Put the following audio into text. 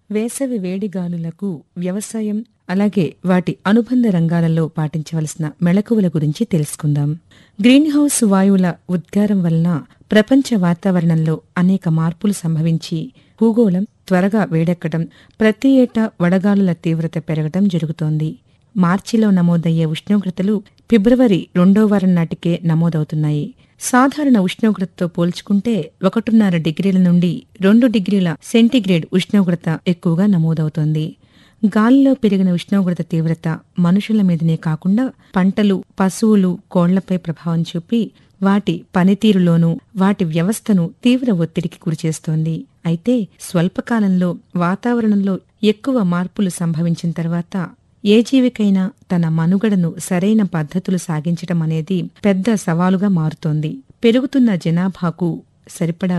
వేసవి వేడిగాలులకు వ్యవసాయం అలాగే వాటి అనుబంధ రంగాలలో పాటించవలసిన మెళకువల గురించి తెలుసుకుందాం గ్రీన్ హౌస్ వాయువుల ఉద్గారం వలన ప్రపంచ వాతావరణంలో అనేక మార్పులు సంభవించి భూగోళం త్వరగా వేడెక్కడం ప్రతి ఏటా వడగాలుల తీవ్రత పెరగడం జరుగుతోంది మార్చిలో నమోదయ్యే ఉష్ణోగ్రతలు ఫిబ్రవరి రెండో వారం నాటికే నమోదవుతున్నాయి సాధారణ ఉష్ణోగ్రతతో పోల్చుకుంటే ఒకటిన్నర డిగ్రీల నుండి రెండు డిగ్రీల సెంటీగ్రేడ్ ఉష్ణోగ్రత ఎక్కువగా నమోదవుతోంది గాలిలో పెరిగిన ఉష్ణోగ్రత తీవ్రత మనుషుల మీదనే కాకుండా పంటలు పశువులు కోళ్లపై ప్రభావం చూపి వాటి పనితీరులోనూ వాటి వ్యవస్థను తీవ్ర ఒత్తిడికి గురిచేస్తోంది అయితే స్వల్పకాలంలో వాతావరణంలో ఎక్కువ మార్పులు సంభవించిన తర్వాత ఏ జీవికైనా తన మనుగడను సరైన పద్ధతులు సాగించడం అనేది పెద్ద సవాలుగా మారుతోంది పెరుగుతున్న జనాభాకు సరిపడా